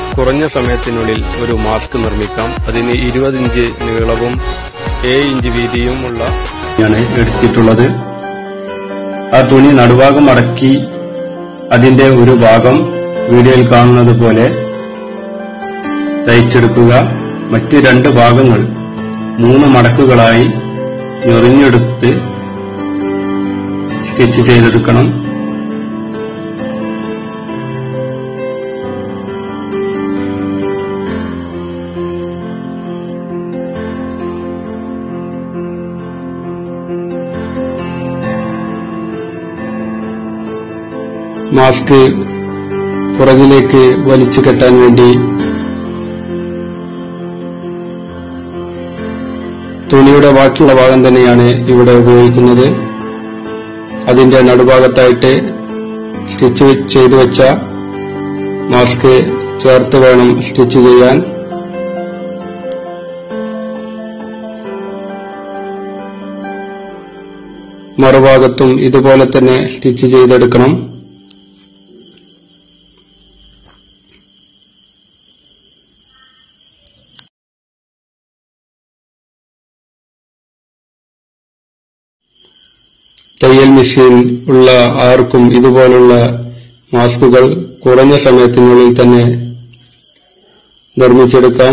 കുറഞ്ഞ സമയത്തിനുള്ളിൽ ഒരു മാസ്ക് നിർമ്മിക്കാം അതിന് ഇരുപത് ഇഞ്ച് നീളവും ഏഴ് ഇഞ്ച് വീതിയുമുള്ള ആണ് എടുത്തിട്ടുള്ളത് ആ തുണി നടുഭാഗം മടക്കി അതിന്റെ ഒരു ഭാഗം വീഡിയോയിൽ കാണുന്നത് പോലെ തയ്ച്ചെടുക്കുക മറ്റ് രണ്ട് ഭാഗങ്ങൾ മൂന്ന് മടക്കുകളായി ഞൊറിഞ്ഞെടുത്ത് സ്റ്റിച്ച് ചെയ്തെടുക്കണം മാസ്ക് പുറകിലേക്ക് വലിച്ചു കെട്ടാൻ വേണ്ടി തുണിയുടെ ബാക്കിയുള്ള ഭാഗം തന്നെയാണ് ഇവിടെ ഉപയോഗിക്കുന്നത് അതിന്റെ നടുഭാഗത്തായിട്ട് സ്റ്റിച്ച് ചെയ്തു വെച്ച മാസ്ക് ചേർത്ത് വേണം സ്റ്റിച്ച് ചെയ്യാൻ മറുഭാഗത്തും ഇതുപോലെ തന്നെ സ്റ്റിച്ച് ചെയ്തെടുക്കണം തയ്യൽ മെഷീൻ ഉള്ള ആർക്കും ഇതുപോലുള്ള മാസ്കുകൾ കുറഞ്ഞ സമയത്തിനുള്ളിൽ തന്നെ നിർമ്മിച്ചെടുക്കാം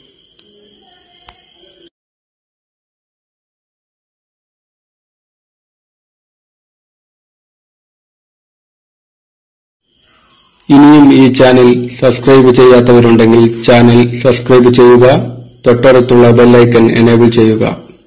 ഇനിയും ഈ ചാനൽ സബ്സ്ക്രൈബ് ചെയ്യാത്തവരുണ്ടെങ്കിൽ ചാനൽ സബ്സ്ക്രൈബ് ചെയ്യുക തൊട്ടടുത്തുള്ള ബെല്ലൈക്കൺ എനേബിൾ ചെയ്യുക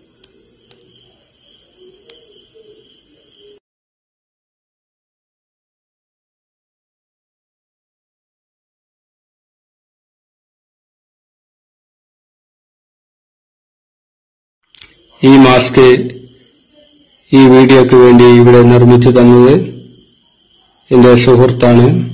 ഈ മാസ്ക് ഈ വീഡിയോക്ക് വേണ്ടി ഇവിടെ നിർമ്മിച്ചു തന്നത് എന്റെ സുഹൃത്താണ്